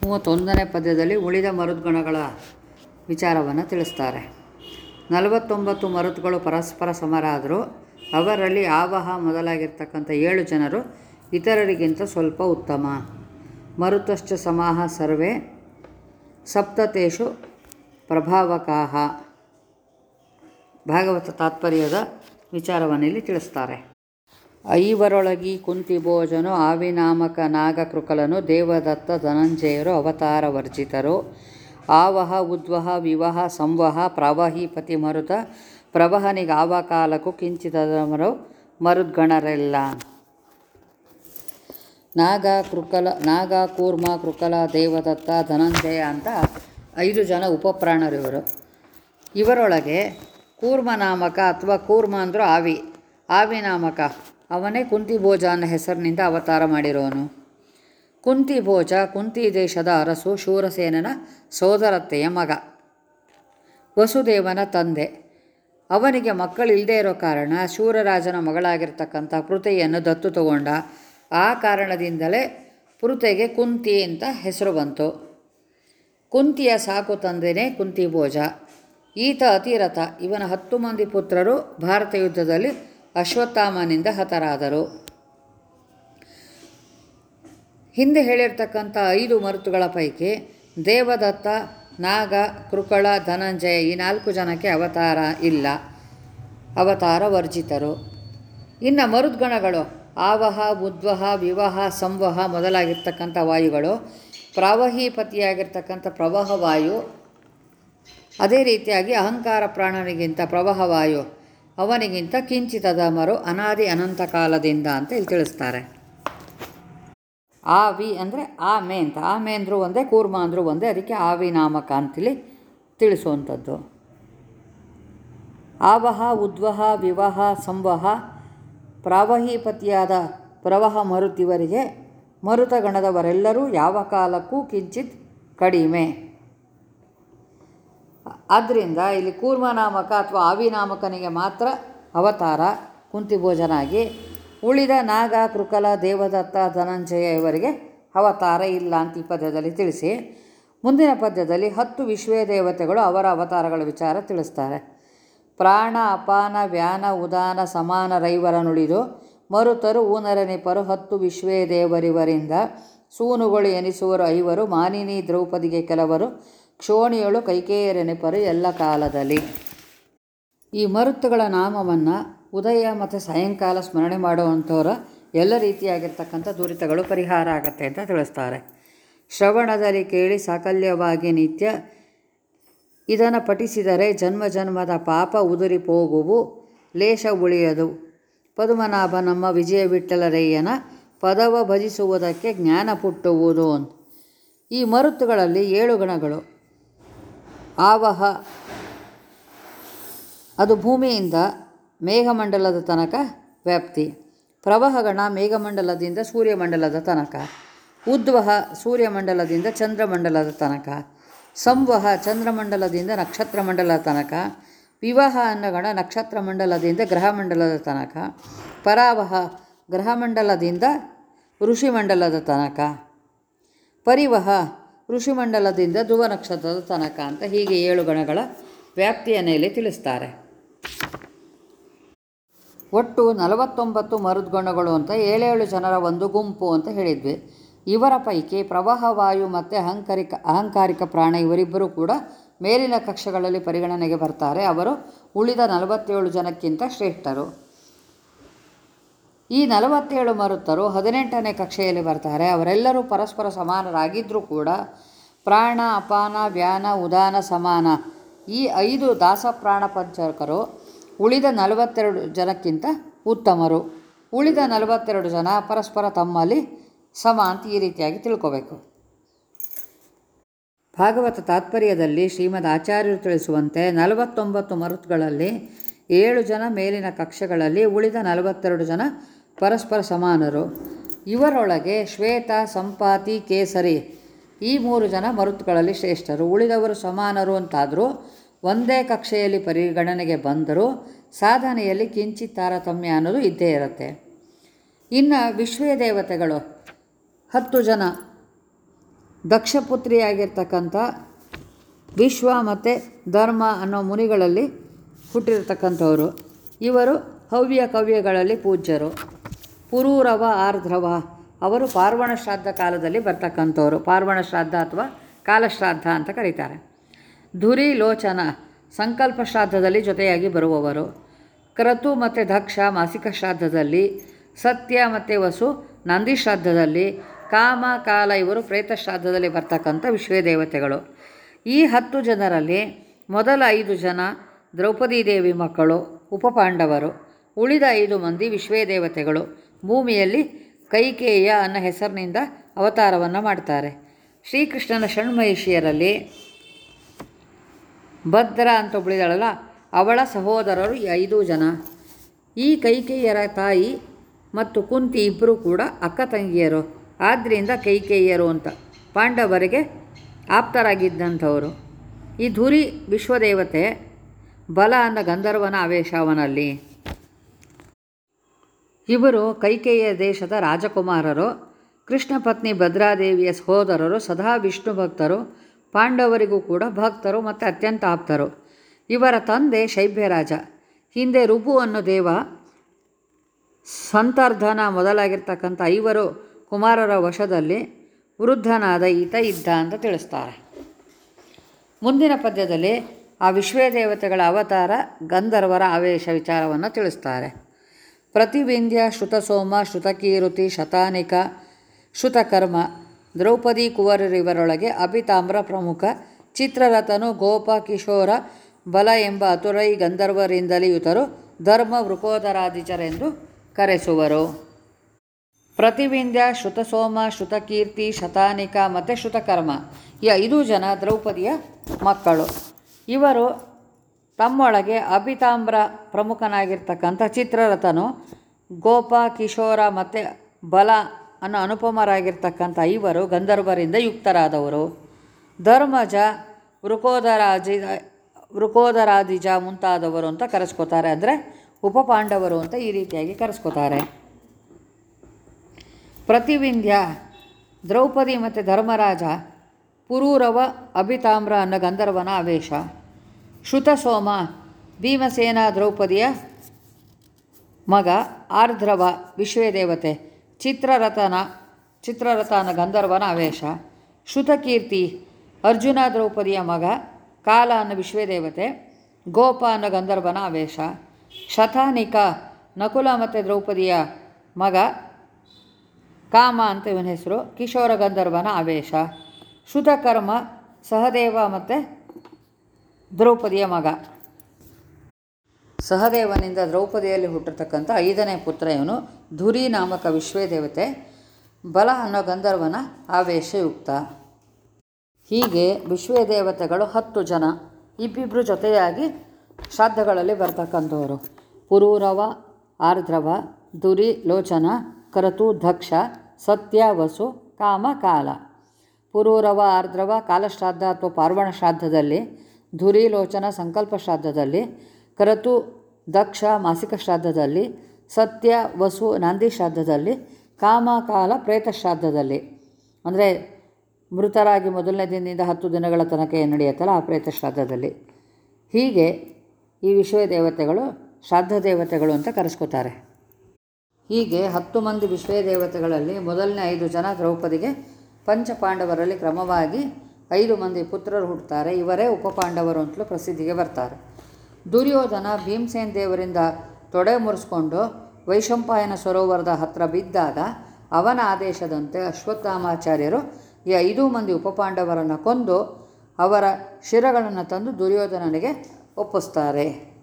ಮೂವತ್ತೊಂದನೇ ಪದ್ಯದಲ್ಲಿ ಉಳಿದ ಮರುದ್ಗಣಗಳ ವಿಚಾರವನ್ನು ತಿಳಿಸ್ತಾರೆ ನಲವತ್ತೊಂಬತ್ತು ಮರುತ್ಗಳು ಪರಸ್ಪರ ಸಮರಾದರೂ ಅವರಲ್ಲಿ ಆವಹ ಮೊದಲಾಗಿರ್ತಕ್ಕಂಥ ಏಳು ಜನರು ಇತರರಿಗಿಂತ ಸ್ವಲ್ಪ ಉತ್ತಮ ಮರುತಶ್ಚ ಸಮಾಹ ಸರ್ವೇ ಸಪ್ತತೇಷು ಪ್ರಭಾವಕಾಹ ಭಾಗವತ ತಾತ್ಪರ್ಯದ ವಿಚಾರವನ್ನು ಇಲ್ಲಿ ತಿಳಿಸ್ತಾರೆ ಐವರೊಳಗಿ ಕುಂತಿಭೋಜನು ಆವಿನಾಮಕ ನಾಗಕೃಕಲನು ದೇವದತ್ತ ಧನಂಜಯರು ಅವತಾರ ವರ್ಜಿತರು ಆವಹ ಉದ್ವಹ ವಿವಹ ಸಂವಹ ಪ್ರವಹಿ ಪತಿ ಮರುತ ಪ್ರವಹನಿಗಾವ ಕಾಲಕ್ಕೂ ಕಿಂಚಿತದಮರು ಮರುದ್ಗಣರೆಲ್ಲ ನಾಗ ಕೃಕಲ ನಾಗ ಕೂರ್ಮ ಕೃಕಲ ದೇವದತ್ತ ಧನಂಜಯ ಅಂತ ಐದು ಜನ ಉಪಪ್ರಾಣರಿವರು ಇವರೊಳಗೆ ಕೂರ್ಮ ನಾಮಕ ಅಥವಾ ಕೂರ್ಮ ಅಂದರೂ ಆವಿ ಆವಿ ನಾಮಕ ಅವನೇ ಕುಂತಿಭೋಜ ಅನ್ನೋ ಹೆಸರಿನಿಂದ ಅವತಾರ ಮಾಡಿರೋನು ಕುಂತಿಭೋಜ ಕುಂತಿ ದೇಶದ ಅರಸು ಶೂರಸೇನನ ಸೋದರತ್ತೆಯ ಮಗ ವಸುದೇವನ ತಂದೆ ಅವನಿಗೆ ಮಕ್ಕಳಿಲ್ಲದೆ ಇರೋ ಕಾರಣ ಶೂರರಾಜನ ಮಗಳಾಗಿರ್ತಕ್ಕಂಥ ಪೃಥೆಯನ್ನು ದತ್ತು ತಗೊಂಡ ಆ ಕಾರಣದಿಂದಲೇ ಪೃಥೆಗೆ ಕುಂತಿ ಅಂತ ಹೆಸರು ಬಂತು ಕುಂತಿಯ ಸಾಕು ತಂದೆನೇ ಕುಂತಿಭೋಜ ಈತ ಅತಿರಥ ಇವನ ಹತ್ತು ಮಂದಿ ಪುತ್ರರು ಭಾರತ ಯುದ್ಧದಲ್ಲಿ ಅಶ್ವತ್ಥಾಮನಿಂದ ಹತರಾದರು ಹಿಂದೆ ಹೇಳಿರ್ತಕ್ಕಂಥ ಐದು ಮರುತುಗಳ ಪೈಕಿ ದೇವದತ್ತ ನಾಗ ಕೃಕಳ ಧನಂಜಯ ಈ ನಾಲ್ಕು ಜನಕ್ಕೆ ಅವತಾರ ಇಲ್ಲ ಅವತಾರ ವರ್ಜಿತರು ಇನ್ನು ಮರುದ್ಗಣಗಳು ಆವಹ ಉದ್ವಹ ವಿವಾಹ ಸಂವಹ ಮೊದಲಾಗಿರ್ತಕ್ಕಂಥ ವಾಯುಗಳು ಪ್ರಾವಹಿಪತಿಯಾಗಿರ್ತಕ್ಕಂಥ ಪ್ರವಾಹ ವಾಯು ಅದೇ ರೀತಿಯಾಗಿ ಅಹಂಕಾರ ಪ್ರಾಣನಿಗಿಂತ ಪ್ರವಾಹ ವಾಯು ಅವನಿಗಿಂತ ಕಿಂಚಿತದಮರು ಅನಾದಿ ಅನಂತ ಕಾಲದಿಂದ ಅಂತ ಇಲ್ಲಿ ತಿಳಿಸ್ತಾರೆ ಆವಿ ಅಂದರೆ ಆಮೆ ಅಂತ ಆಮೆ ಅಂದರೂ ಒಂದೇ ಕೂರ್ಮ ಅಂದರೂ ಒಂದೇ ಅದಕ್ಕೆ ಆವಿ ನಾಮಕ ಅಂತೇಳಿ ತಿಳಿಸುವಂಥದ್ದು ಆವಹ ಉದ್ವಹ ವಿವಾಹ ಸಂವಹ ಪ್ರಾವಹಿಪತಿಯಾದ ಪ್ರವಾಹ ಮರುತಿವರಿಗೆ ಮರುತಗಣದವರೆಲ್ಲರೂ ಯಾವ ಕಾಲಕ್ಕೂ ಕಿಂಚಿತ್ ಕಡಿಮೆ ಆದ್ದರಿಂದ ಇಲ್ಲಿ ಕೂರ್ಮನಾಮಕ ಅಥವಾ ಆವಿನಾಮಕನಿಗೆ ಮಾತ್ರ ಅವತಾರ ಕುಂತಿಭೋಜನಾಗಿ ಉಳಿದ ನಾಗ ಕೃಕಲ ದೇವದತ್ತ ಧನಂಜಯ ಇವರಿಗೆ ಅವತಾರ ಇಲ್ಲ ಅಂತ ಈ ಪದ್ಯದಲ್ಲಿ ತಿಳಿಸಿ ಮುಂದಿನ ಪದ್ಯದಲ್ಲಿ ಹತ್ತು ವಿಶ್ವೇ ದೇವತೆಗಳು ಅವರ ಅವತಾರಗಳ ವಿಚಾರ ತಿಳಿಸ್ತಾರೆ ಪ್ರಾಣ ಅಪಾನ ವ್ಯಾನ ಉದಾನ ಸಮಾನ ರೈವರ ನುಡಿದು ಮರುತರು ಊನರನಿಪರು ಹತ್ತು ವಿಶ್ವೇ ದೇವರಿವರಿಂದ ಸೂನುಗಳು ಎನಿಸುವರು ಐವರು ಮಾನಿನಿ ದ್ರೌಪದಿಗೆ ಕೆಲವರು ಕ್ಷೋಣಿಯಳು ಕೈಕೇಯರೆನಿಪರು ಎಲ್ಲ ಕಾಲದಲ್ಲಿ ಈ ಮರುತ್ತುಗಳ ನಾಮವನ್ನು ಉದಯ ಮತ್ತು ಸಾಯಂಕಾಲ ಸ್ಮರಣೆ ಮಾಡುವಂಥವರ ಎಲ್ಲ ರೀತಿಯಾಗಿರ್ತಕ್ಕಂಥ ದುರಿತಗಳು ಪರಿಹಾರ ಆಗತ್ತೆ ಅಂತ ತಿಳಿಸ್ತಾರೆ ಶ್ರವಣದಲ್ಲಿ ಕೇಳಿ ಸಾಕಲ್ಯವಾಗಿ ನಿತ್ಯ ಇದನ್ನು ಪಠಿಸಿದರೆ ಜನ್ಮ ಜನ್ಮದ ಪಾಪ ಉದುರಿ ಹೋಗುವು ಲೇಷ ಉಳಿಯದು ಪದುಮನಾಭ ನಮ್ಮ ವಿಜಯ ವಿಠಲರಯ್ಯನ ಪದವ ಭಜಿಸುವುದಕ್ಕೆ ಜ್ಞಾನ ಪುಟ್ಟುವುದು ಅಂತ ಈ ಮರುತ್ತುಗಳಲ್ಲಿ ಏಳು ಗಣಗಳು ಆವಹ ಅದು ಭೂಮಿಯಿಂದ ಮೇಘಮಂಡಲದ ತನಕ ವ್ಯಾಪ್ತಿ ಪ್ರವಾಹಗಣ ಮೇಘಮಂಡಲದಿಂದ ಸೂರ್ಯಮಂಡಲದ ತನಕ ಉದ್ವಹ ಸೂರ್ಯಮಂಡಲದಿಂದ ಚಂದ್ರಮಂಡಲದ ತನಕ ಸಂವಹ ಚಂದ್ರಮಂಡಲದಿಂದ ನಕ್ಷತ್ರ ಮಂಡಲದ ತನಕ ವಿವಾಹ ಅನ್ನಗಣ ನಕ್ಷತ್ರ ಮಂಡಲದಿಂದ ಗ್ರಹಮಂಡಲದ ತನಕ ಪರಾವಹ ಗ್ರಹಮಂಡಲದಿಂದ ಋಷಿಮಂಡಲದ ತನಕ ಪರಿವಹ ಋಷಿಮಂಡಲದಿಂದ ಧ್ರುವ ನಕ್ಷತ್ರದ ತನಕ ಅಂತ ಹೀಗೆ ಏಳು ಗಣಗಳ ವ್ಯಾಪ್ತಿಯನ್ನು ಇಲ್ಲಿ ತಿಳಿಸ್ತಾರೆ ಒಟ್ಟು ನಲವತ್ತೊಂಬತ್ತು ಮರುದ್ಗಣಗಳು ಅಂತ ಏಳೇಳು ಜನರ ಒಂದು ಗುಂಪು ಅಂತ ಹೇಳಿದ್ವಿ ಇವರ ಪೈಕಿ ಪ್ರವಾಹ ವಾಯು ಮತ್ತು ಅಹಂಕಾರಿಕ ಅಹಂಕಾರಿಕ ಪ್ರಾಣ ಇವರಿಬ್ಬರು ಕೂಡ ಮೇಲಿನ ಕಕ್ಷೆಗಳಲ್ಲಿ ಪರಿಗಣನೆಗೆ ಬರ್ತಾರೆ ಅವರು ಉಳಿದ ನಲವತ್ತೇಳು ಜನಕ್ಕಿಂತ ಶ್ರೇಷ್ಠರು ಈ ನಲವತ್ತೇಳು ಮರುತ್ತರು ಹದಿನೆಂಟನೇ ಕಕ್ಷೆಯಲ್ಲಿ ಬರ್ತಾರೆ ಅವರೆಲ್ಲರೂ ಪರಸ್ಪರ ಸಮಾನರಾಗಿದ್ದರೂ ಕೂಡ ಪ್ರಾಣ ಅಪಾನ ವ್ಯಾನ ಉದಾನ ಸಮಾನ ಈ ಐದು ದಾಸಪ್ರಾಣ ಪಂಚಕರು ಉಳಿದ ನಲವತ್ತೆರಡು ಜನಕ್ಕಿಂತ ಉತ್ತಮರು ಉಳಿದ ನಲವತ್ತೆರಡು ಜನ ಪರಸ್ಪರ ತಮ್ಮಲ್ಲಿ ಸಮ ಅಂತ ಈ ರೀತಿಯಾಗಿ ತಿಳ್ಕೋಬೇಕು ಭಾಗವತ ತಾತ್ಪರ್ಯದಲ್ಲಿ ಶ್ರೀಮದ್ ಆಚಾರ್ಯರು ತಿಳಿಸುವಂತೆ ನಲವತ್ತೊಂಬತ್ತು ಮರುತ್ಗಳಲ್ಲಿ ಏಳು ಜನ ಮೇಲಿನ ಕಕ್ಷೆಗಳಲ್ಲಿ ಉಳಿದ ನಲವತ್ತೆರಡು ಜನ ಪರಸ್ಪರ ಸಮಾನರು ಇವರೊಳಗೆ ಶ್ವೇತ ಸಂಪಾತಿ ಕೇಸರಿ ಈ ಮೂರು ಜನ ಮರುತ್ಗಳಲ್ಲಿ ಶ್ರೇಷ್ಠರು ಉಳಿದವರು ಸಮಾನರು ಅಂತಾದರೂ ಒಂದೇ ಕಕ್ಷೆಯಲ್ಲಿ ಪರಿಗಣನೆಗೆ ಬಂದರೂ ಸಾಧನೆಯಲ್ಲಿ ಕಿಂಚಿತ್ ತಾರತಮ್ಯ ಅನ್ನೋದು ಇದ್ದೇ ಇರುತ್ತೆ ಇನ್ನು ವಿಶ್ವೇ ದೇವತೆಗಳು ಹತ್ತು ಜನ ದಕ್ಷಪುತ್ರಿಯಾಗಿರ್ತಕ್ಕಂಥ ವಿಶ್ವ ಮತ್ತು ಧರ್ಮ ಅನ್ನೋ ಮುನಿಗಳಲ್ಲಿ ಹುಟ್ಟಿರ್ತಕ್ಕಂಥವರು ಇವರು ಹವ್ಯ ಕವ್ಯಗಳಲ್ಲಿ ಪೂಜ್ಯರು ಪುರೂರವ ಆರ್ದ್ರವ ಅವರು ಪಾರ್ವಣ ಶ್ರಾದ್ದ ಕಾಲದಲ್ಲಿ ಬರ್ತಕ್ಕಂಥವ್ರು ಪಾರ್ವಣ ಶ್ರಾದ್ದ ಅಥವಾ ಕಾಲಶ್ರಾದ್ದ ಅಂತ ಕರೀತಾರೆ ಧುರಿ ಲೋಚನ ಸಂಕಲ್ಪ ಶ್ರಾದ್ದದಲ್ಲಿ ಜೊತೆಯಾಗಿ ಬರುವವರು ಕ್ರತು ಮತ್ತು ದಕ್ಷ ಮಾಸಿಕ ಶ್ರಾದ್ದದಲ್ಲಿ ಸತ್ಯ ಮತ್ತು ವಸು ನಂದಿ ಶ್ರಾದ್ದದಲ್ಲಿ ಕಾಮ ಕಾಲ ಇವರು ಪ್ರೇತ ಶ್ರಾದ್ದದಲ್ಲಿ ಬರ್ತಕ್ಕಂಥ ವಿಶ್ವೇ ದೇವತೆಗಳು ಈ ಹತ್ತು ಜನರಲ್ಲಿ ಮೊದಲ ಐದು ಜನ ದ್ರೌಪದಿ ದೇವಿ ಮಕ್ಕಳು ಉಪಪಾಂಡವರು ಉಳಿದ ಐದು ಮಂದಿ ವಿಶ್ವೇ ದೇವತೆಗಳು ಭೂಮಿಯಲ್ಲಿ ಕೈಕೇಯ ಅನ್ನೋ ಹೆಸರಿನಿಂದ ಅವತಾರವನ್ನು ಮಾಡ್ತಾರೆ ಶ್ರೀಕೃಷ್ಣನ ಷಣ್ಮಹಿಷಿಯರಲ್ಲಿ ಭದ್ರ ಅಂತ ಒಬ್ಬಳಿದಾಳಲ್ಲ ಅವಳ ಸಹೋದರರು ಈ ಐದು ಜನ ಈ ಕೈಕೇಯರ ತಾಯಿ ಮತ್ತು ಕುಂತಿ ಇಬ್ಬರು ಕೂಡ ಅಕ್ಕ ತಂಗಿಯರು ಆದ್ದರಿಂದ ಕೈಕೇಯರು ಅಂತ ಪಾಂಡವರಿಗೆ ಆಪ್ತರಾಗಿದ್ದಂಥವರು ಈ ಧುರಿ ವಿಶ್ವದೇವತೆ ಬಲ ಅನ್ನೋ ಗಂಧರ್ವನ ಆವೇಶ ಅವನಲ್ಲಿ ಇವರು ಕೈಕೇಯ ದೇಶದ ರಾಜಕುಮಾರರು ಕೃಷ್ಣ ಪತ್ನಿ ಭದ್ರಾದೇವಿಯ ಸಹೋದರರು ಸದಾ ವಿಷ್ಣು ಭಕ್ತರು ಪಾಂಡವರಿಗೂ ಕೂಡ ಭಕ್ತರು ಮತ್ತು ಅತ್ಯಂತ ಆಪ್ತರು ಇವರ ತಂದೆ ಶೈಬ್ಯರಾಜ ಹಿಂದೆ ರುಬು ಅನ್ನೋ ದೇವ ಸಂತರ್ಧನ ಮೊದಲಾಗಿರ್ತಕ್ಕಂಥ ಐವರು ಕುಮಾರರ ವಶದಲ್ಲಿ ವೃದ್ಧನಾದ ಈತ ಇದ್ದ ಅಂತ ತಿಳಿಸ್ತಾರೆ ಮುಂದಿನ ಪದ್ಯದಲ್ಲಿ ಆ ವಿಶ್ವೇ ದೇವತೆಗಳ ಅವತಾರ ಗಂಧರ್ವರ ಆವೇಶ ವಿಚಾರವನ್ನು ತಿಳಿಸ್ತಾರೆ ಪ್ರತಿವಿಂಧ್ಯ ಶ್ರುತಸೋಮ ಶ್ರುತಕೀರುತಿ ಶತಾನಿಕ ಶ್ರುತಕರ್ಮ ದ್ರೌಪದಿ ಕುವರರಿವರೊಳಗೆ ಅಭಿತಾಮ್ರ ಪ್ರಮುಖ ಚಿತ್ರರಥನು ಗೋಪ ಕಿಶೋರ ಬಲ ಎಂಬ ಅತುರೈ ಗಂಧರ್ವರಿಂದಲೇ ಯುತರು ಧರ್ಮ ವೃಕೋದರಾದಿಚರೆಂದು ಕರೆಸುವರು ಪ್ರತಿವಿಂಧ್ಯ ಶ್ರುತಸೋಮ ಶ್ರುತಕೀರ್ತಿ ಶತಾನಿಕ ಮತ್ತು ಶ್ರುತಕರ್ಮ ಈ ಐದು ಜನ ದ್ರೌಪದಿಯ ಮಕ್ಕಳು ಇವರು ತಮ್ಮೊಳಗೆ ಅಭಿತಾಮ್ರ ಪ್ರಮುಖನಾಗಿರ್ತಕ್ಕಂಥ ಚಿತ್ರರಥನು ಗೋಪ ಕಿಶೋರ ಮತ್ತು ಬಲ ಅನ್ನೋ ಅನುಪಮರಾಗಿರ್ತಕ್ಕಂಥ ಐವರು ಗಂಧರ್ವರಿಂದ ಯುಕ್ತರಾದವರು ಧರ್ಮಜ ವೃಕೋದರಾಜಿ ವೃಕೋದರಾದಿಜ ಮುಂತಾದವರು ಅಂತ ಕರೆಸ್ಕೋತಾರೆ ಅಂದರೆ ಉಪಪಾಂಡವರು ಅಂತ ಈ ರೀತಿಯಾಗಿ ಕರೆಸ್ಕೋತಾರೆ ಪ್ರತಿವಿಂಧ್ಯ ದ್ರೌಪದಿ ಮತ್ತು ಧರ್ಮರಾಜ ಪುರೂರವ ಅಭಿತಾಮ್ರ ಅನ್ನೋ ಗಂಧರ್ವನ ಆವೇಶ ಶ್ರುತಸೋಮ ಭೀಮಸೇನ ದ್ರೌಪದಿಯ ಮಗ ಆರ್ಧ್ರವ ವಿಶ್ವೇ ದೇವತೆ ಚಿತ್ರರಥನ ಚಿತ್ರರಥನ ಗಂಧರ್ವನ ಆವೇಶ ಶ್ರುತಕೀರ್ತಿ ಅರ್ಜುನ ದ್ರೌಪದಿಯ ಮಗ ಕಾಲ ಅನ್ನೋ ವಿಶ್ವೇ ದೇವತೆ ಗೋಪ ಅನ್ನೋ ಗಂಧರ್ವನ ಆವೇಶ ಶತಾನಿಕ ನಕುಲ ಮತ್ತು ದ್ರೌಪದಿಯ ಮಗ ಕಾಮ ಅಂತ ಇವನ ಹೆಸರು ಕಿಶೋರ ಗಂಧರ್ವನ ಆವೇಶ ಶ್ರುತಕರ್ಮ ಸಹದೇವ ಮತ್ತು ದ್ರೌಪದಿಯ ಮಗ ಸಹದೇವನಿಂದ ದ್ರೌಪದಿಯಲ್ಲಿ ಹುಟ್ಟಿರ್ತಕ್ಕಂಥ ಐದನೇ ಪುತ್ರ ಇವನು ಧುರಿ ನಾಮಕ ವಿಶ್ವೇ ದೇವತೆ ಬಲ ಅನ್ನೋ ಗಂಧರ್ವನ ಆವೇಶಯುಕ್ತ ಹೀಗೆ ವಿಶ್ವೇ ದೇವತೆಗಳು ಹತ್ತು ಜನ ಇಬ್ಬಿಬ್ಬರು ಜೊತೆಯಾಗಿ ಶ್ರಾದ್ದಗಳಲ್ಲಿ ಬರ್ತಕ್ಕಂಥವರು ಪುರೂರವ ಆರ್ದ್ರವ ದುರಿ ಲೋಚನ ಕರತು ದಕ್ಷ ಸತ್ಯ ವಸು ಕಾಮ ಕಾಲ ಪುರೂರವ ಆರ್ದ್ರವ ಕಾಲಶ್ರಾದ್ದ ಅಥವಾ ಪಾರ್ವಣ ಶ್ರಾದ್ದದಲ್ಲಿ ಧುರಿ ಲೋಚನ ಸಂಕಲ್ಪ ಶ್ರಾದ್ದದಲ್ಲಿ ಕರತು ದಕ್ಷ ಮಾಸಿಕ ಶ್ರಾದ್ದದಲ್ಲಿ ಸತ್ಯ ವಸು ನಾಂದಿ ಶ್ರಾದ್ದದಲ್ಲಿ ಕಾಮ ಕಾಲ ಪ್ರೇತ ಶ್ರಾದ್ದದಲ್ಲಿ ಅಂದರೆ ಮೃತರಾಗಿ ಮೊದಲನೇ ದಿನದಿಂದ ಹತ್ತು ದಿನಗಳ ತನಕ ಏನು ನಡೆಯುತ್ತಲ್ಲ ಆ ಪ್ರೇತ ಶ್ರಾದ್ದದಲ್ಲಿ ಹೀಗೆ ಈ ವಿಶ್ವ ದೇವತೆಗಳು ಶ್ರಾದ್ದ ದೇವತೆಗಳು ಅಂತ ಕರೆಸ್ಕೋತಾರೆ ಹೀಗೆ ಹತ್ತು ಮಂದಿ ವಿಶ್ವೇ ದೇವತೆಗಳಲ್ಲಿ ಮೊದಲನೇ ಐದು ಜನ ದ್ರೌಪದಿಗೆ ಪಂಚಪಾಂಡವರಲ್ಲಿ ಕ್ರಮವಾಗಿ ಐದು ಮಂದಿ ಪುತ್ರರು ಹುಟ್ಟುತ್ತಾರೆ ಇವರೇ ಉಪಪಾಂಡವರು ಅಂತಲೂ ಪ್ರಸಿದ್ಧಿಗೆ ಬರ್ತಾರೆ ದುರ್ಯೋಧನ ಭೀಮಸೇನ್ ದೇವರಿಂದ ತೊಡೆ ಮುರಿಸ್ಕೊಂಡು ವೈಶಂಪಾಯನ ಸರೋವರದ ಹತ್ರ ಬಿದ್ದಾಗ ಅವನ ಆದೇಶದಂತೆ ಅಶ್ವತ್ಥಾಮಾಚಾರ್ಯರು ಈ ಐದು ಮಂದಿ ಉಪಪಾಂಡವರನ್ನು ಕೊಂದು ಅವರ ಶಿರಗಳನ್ನು ತಂದು ದುರ್ಯೋಧನನಿಗೆ ಒಪ್ಪಿಸ್ತಾರೆ